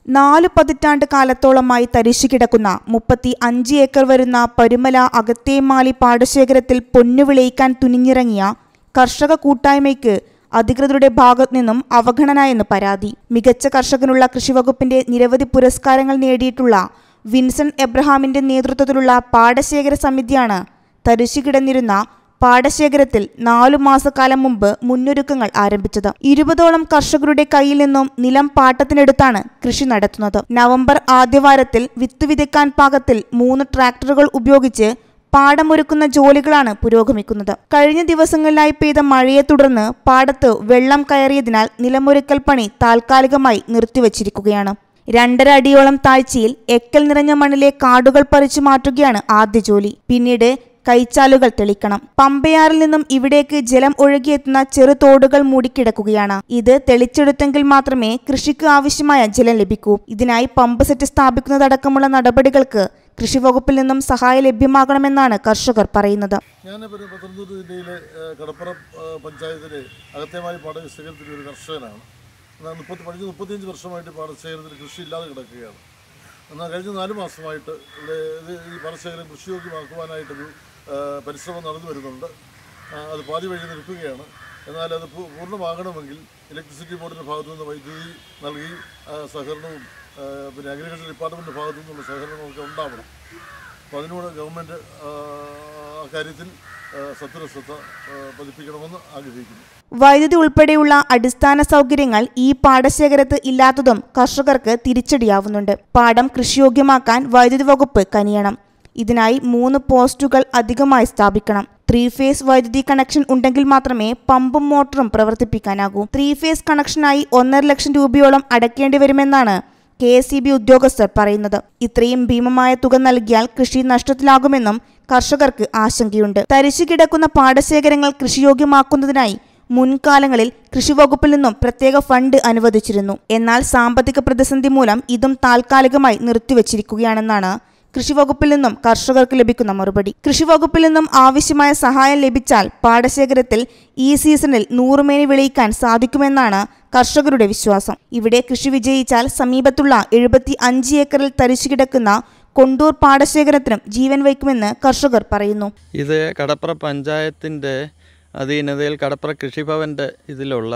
നാലു പതിറ്റാണ്ട് കാലത്തോളമായി തരിശു കിടക്കുന്ന മുപ്പത്തി അഞ്ച് ഏക്കർ വരുന്ന പരുമല അകത്തേമാലി പാടശേഖരത്തിൽ പൊന്നു വിളയിക്കാൻ തുനിഞ്ഞിറങ്ങിയ കർഷക കൂട്ടായ്മയ്ക്ക് അധികൃതരുടെ ഭാഗത്തു നിന്നും അവഗണന എന്ന് പരാതി മികച്ച കർഷകനുള്ള കൃഷിവകുപ്പിന്റെ നിരവധി പുരസ്കാരങ്ങൾ നേടിയിട്ടുള്ള വിൻസെന്റ് എബ്രഹാമിന്റെ നേതൃത്വത്തിലുള്ള പാടശേഖര സമിതിയാണ് തരിശു കിടന്നിരുന്ന പാടശേഖരത്തിൽ നാലു മാസക്കാലം മുമ്പ് മുന്നൊരുക്കങ്ങൾ ആരംഭിച്ചത് ഇരുപതോളം കർഷകരുടെ കയ്യിൽ നിന്നും നിലം പാട്ടത്തിനെടുത്താണ് കൃഷി നടത്തുന്നത് നവംബർ ആദ്യവാരത്തിൽ വിത്ത് വിതയ്ക്കാൻ പാകത്തിൽ മൂന്ന് ട്രാക്ടറുകൾ ഉപയോഗിച്ച് പാടമൊരുക്കുന്ന ജോലികളാണ് പുരോഗമിക്കുന്നത് കഴിഞ്ഞ ദിവസങ്ങളിലായി പെയ്ത മഴയെ തുടർന്ന് പാടത്ത് വെള്ളം കയറിയതിനാൽ നിലമൊരുക്കൽ പണി താൽക്കാലികമായി നിർത്തിവച്ചിരിക്കുകയാണ് രണ്ടര അടിയോളം താഴ്ചയിൽ എക്കൽ നിറഞ്ഞ മണ്ണിലെ കാടുകൾ പറിച്ചു മാറ്റുകയാണ് ആദ്യ ജോലി പിന്നീട് കൈച്ചാലുകൾ തെളിക്കണം പമ്പയാറിൽ നിന്നും ഇവിടേക്ക് ജലം ഒഴുകിയെത്തുന്ന ചെറു തോടുകൾ മൂടിക്കിടക്കുകയാണ് ഇത് തെളിച്ചെടുത്തെങ്കിൽ മാത്രമേ കൃഷിക്ക് ആവശ്യമായ ജലം ലഭിക്കൂ ഇതിനായി പമ്പ് സെറ്റ് സ്ഥാപിക്കുന്നതടക്കമുള്ള നടപടികൾക്ക് കൃഷിവകുപ്പിൽ നിന്നും സഹായം ലഭ്യമാകണമെന്നാണ് കർഷകർ പറയുന്നത് ഞാനിപ്പോൾ പത്തനംതിട്ട ജില്ലയിലെ ഏഹ്, കടപ്പുറം ഏഹ്, പഞ്ചായത്തിലെ അകത്തേമായി പാടശേഖരത്തിലെ ഒരു കർഷകനാണ് എന്നാൽ മുപ്പത്തി കഴിഞ്ഞ മുപ്പത്തിയഞ്ച് വർഷമായിട്ട് പാടശേഖരത്തിൽ കൃഷി ഇല്ലാതെ കിടക്കുകയാണ് എന്നാൽ കഴിഞ്ഞ നാല് മാസമായിട്ട് ഇവിടെ ഇത് ഈ പാടശേഖരം കൃഷിയോഗ്യമാക്കുവാനായിട്ടൊരു ഏഹ്, പരിശ്രമം നടന്നു വരുന്നുണ്ട് ആ, അത് പാതി വഴി നിൽക്കുകയാണ് എന്നാൽ അത് പൂ- പൂർണ്ണമാകണമെങ്കിൽ ഇലക്ട്രിസിറ്റി ബോർഡിൻ്റെ ഭാഗത്തു നിന്ന് വൈദ്യുതി നൽകി ആ, സഹകരണവും ആ, പിന്നെ അഗ്രികൾച്ചർ ഡിപ്പാർട്ട്മെൻറ്റ് ഭാഗത്തു നിന്നുള്ള സഹകരണമൊക്കെ ഉണ്ടാവണം അപ്പോൾ അതിനോട് ഗവൺമെൻറ് അക്കാര്യത്തിൽ ആ, സത്വരശ്രദ്ധ ആ, പതിപ്പിക്കണമെന്ന് ആഗ്രഹിക്കുന്നു വൈദ്യുതി ഉൾപ്പെടെയുള്ള അടിസ്ഥാന സൗകര്യങ്ങൾ ഈ പാടശേഖരത്ത് ഇല്ലാത്തതും കർഷകർക്ക് തിരിച്ചടിയാവുന്നുണ്ട് പാടം കൃഷിയോഗ്യമാക്കാൻ വൈദ്യുതി വകുപ്പ് കനിയണം ഇതിനായി മൂന്ന് പോസ്റ്റുകൾ അധികമായി സ്ഥാപിക്കണം ത്രീ ഫേസ് വൈദ്യുതി കണക്ഷൻ ഉണ്ടെങ്കിൽ മാത്രമേ പമ്പും മോട്ടറും പ്രവർത്തിപ്പിക്കാനാകൂ ത്രീ ഫേസ് കണക്ഷനായി ഒന്നര ലക്ഷം രൂപയോളം അടയ്ക്കേണ്ടി വരുമെന്നാണ് കെ എസ് ഇ ബി ഉദ്യോഗസ്ഥർ പറയുന്നത് ഇത്രയും ഭീമമായ തുക നൽകിയാൽ കൃഷി നഷ്ടത്തിലാകുമെന്നും കർഷകർക്ക് ആശങ്കയുണ്ട് തരിശു കിടക്കുന്ന പാടശേഖരങ്ങൾ കൃഷിയോഗ്യമാക്കുന്നതിനായി മുൻകാലങ്ങളിൽ കൃഷിവകുപ്പിൽ നിന്നും പ്രത്യേക ഫണ്ട് അനുവദിച്ചിരുന്നു എന്നാൽ സാമ്പത്തിക പ്രതിസന്ധി മൂലം ഇതും താൽക്കാലികമായി നിർത്തിവച്ചിരിക്കുകയാണെന്നാണ് കൃഷിവകുപ്പിൽ നിന്നും കർഷകർക്ക് ലഭിക്കുന്ന മറുപടി കൃഷിവകുപ്പിൽ നിന്നും ആവശ്യമായ സഹായം ലഭിച്ചാൽ പാടശേഖരത്തിൽ ഈ സീസണിൽ നൂറുമേനി വിളയിക്കാൻ സാധിക്കുമെന്നാണ് കർഷകരുടെ വിശ്വാസം ഇവിടെ കൃഷി വിജയിച്ചാൽ സമീപത്തുള്ള എഴുപത്തി അഞ്ച് ഏക്കറിൽ തരിച്ചു കിടക്കുന്ന കൊണ്ടൂർ പാടശേഖരത്തിനും ജീവൻ വയ്ക്കുമെന്ന് കർഷകർ പറയുന്നു ഇത് കടപ്ര പഞ്ചായത്തിൻ്റെ അധീനതയിൽ കടപ്ര കൃഷിഭവൻ്റെ ഇതിലുള്ള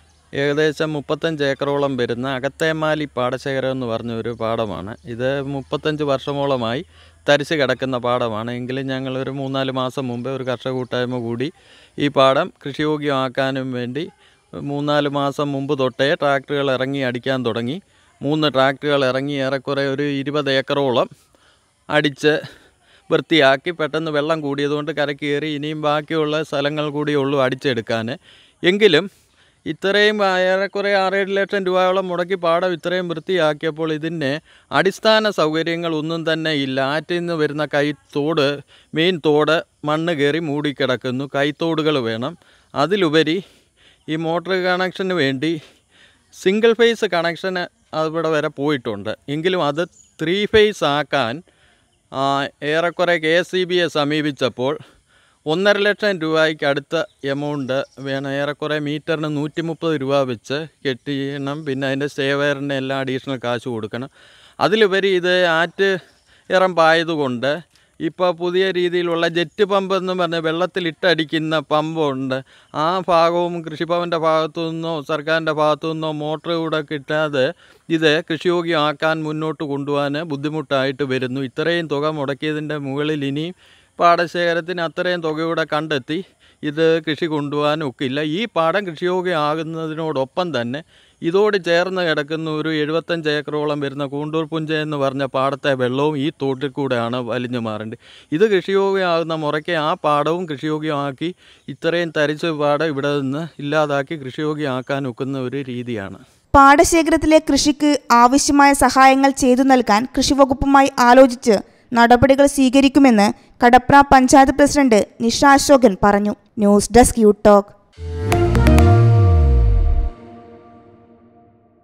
ഏകദേശം മുപ്പത്തഞ്ച് ഏക്കറോളം വരുന്ന അകത്തേമാലി പാടശേഖരം എന്ന് പറഞ്ഞ ഒരു പാടമാണ് ഇത് മുപ്പത്തഞ്ച് വർഷമോളമായി തരിച്ച് കിടക്കുന്ന പാടമാണ് എങ്കിലും ഞങ്ങൾ ഒരു മൂന്നാല് മാസം മുമ്പേ ഒരു കർഷക കൂട്ടായ്മ കൂടി ഈ പാടം കൃഷിയോഗ്യമാക്കാനും വേണ്ടി മൂന്നാല് മാസം മുമ്പ് തൊട്ടേ ട്രാക്ടറുകൾ ഇറങ്ങി അടിക്കാൻ തുടങ്ങി മൂന്ന് ട്രാക്ടറുകൾ ഇറങ്ങി ഏറെക്കുറെ ഒരു ഇരുപത് ഏക്കറോളം അടിച്ച് വൃത്തിയാക്കി പെട്ടെന്ന് വെള്ളം കൂടിയതുകൊണ്ട് കരക്ക് കയറി ഇനിയും ബാക്കിയുള്ള സ്ഥലങ്ങൾ കൂടിയേ ഉള്ളൂ അടിച്ചെടുക്കാൻ എങ്കിലും ഇത്രയും ഏറെക്കുറെ ആറേഴ് ലക്ഷം രൂപയോളം മുടക്കി പാടം ഇത്രയും വൃത്തിയാക്കിയപ്പോൾ ഇതിന് അടിസ്ഥാന സൗകര്യങ്ങൾ ഒന്നും തന്നെ ഇല്ല ആറ്റിൽ നിന്ന് വരുന്ന കൈത്തോട് മെയിൻ തോട് മണ്ണ് കയറി മൂടിക്കിടക്കുന്നു കൈത്തോടുകൾ വേണം അതിലുപരി ഈ മോട്ടോർ കണക്ഷന് വേണ്ടി സിംഗിൾ ഫേസ് കണക്ഷന് അവിടെ വരെ പോയിട്ടുണ്ട് എങ്കിലും അത് ത്രീ ഫേസ് ആക്കാൻ ആ, ഏറെക്കുറെ കെ എസ് സി ബിയെ സമീപിച്ചപ്പോൾ ഒന്നര ലക്ഷം രൂപയ്ക്ക് അടുത്ത എമൗണ്ട് വേണം ഏറെക്കുറെ മീറ്ററിന് നൂറ്റി മുപ്പത് രൂപ വെച്ച് കെട്ടിയണം പിന്നെ അതിൻ്റെ സ്റ്റേവയറിന് എല്ലാം അഡീഷണൽ കാശ് കൊടുക്കണം അതിലുപരി ഇത് ആറ്റ് ഇറമ്പായതുകൊണ്ട് ഇപ്പോൾ പുതിയ രീതിയിലുള്ള ജെറ്റ് പമ്പ് എന്ന് പറഞ്ഞ വെള്ളത്തിലിട്ടടിക്കുന്ന പമ്പുണ്ട് ആ ഭാഗവും കൃഷിഭവൻ്റെ ഭാഗത്തു നിന്നോ സർക്കാരിൻ്റെ ഭാഗത്തു നിന്നോ മോട്ടർ കൂടെ കിട്ടാതെ ഇത് കൃഷിയോഗ്യമാക്കാൻ മുന്നോട്ട് കൊണ്ടുപോകാൻ ബുദ്ധിമുട്ടായിട്ട് വരുന്നു ഇത്രയും തുക മുടക്കിയതിൻ്റെ മുകളിൽ ഇനിയും പാടശേഖരത്തിന് അത്രയും തുകയൂടെ കണ്ടെത്തി ഇത് കൃഷി കൊണ്ടുപോകാൻ ഒക്കില്ല ഈ പാടം കൃഷിയോഗ്യമാകുന്നതിനോടൊപ്പം തന്നെ ഇതോട് ചേർന്ന് കിടക്കുന്ന ഒരു എഴുപത്തഞ്ച് ഏക്കറോളം വരുന്ന കൂണ്ടൂർ പുഞ്ച എന്ന് പറഞ്ഞ പാടത്തെ വെള്ളവും ഈ തോട്ടിൽ കൂടെയാണ് വലിഞ്ഞു മാറേണ്ടത് ഇത് കൃഷിയോഗ്യമാകുന്ന മുറയ്ക്ക് ആ പാടവും കൃഷിയോഗ്യമാക്കി ഇത്രയും തരിച്ച പാടം ഇവിടെ നിന്ന് ഇല്ലാതാക്കി കൃഷിയോഗ്യമാക്കാൻ ഒക്കുന്ന ഒരു രീതിയാണ് പാടശേഖരത്തിലെ കൃഷിക്ക് ആവശ്യമായ സഹായങ്ങൾ ചെയ്തു നൽകാൻ കൃഷിവകുപ്പുമായി ആലോചിച്ച് നടപടികൾ സ്വീകരിക്കുമെന്ന് കടപ്ര പഞ്ചായത്ത് പ്രസിഡന്റ് നിഷ അശോകൻ പറഞ്ഞു ന്യൂസ് ഡെസ്ക് യു ടോക്ക്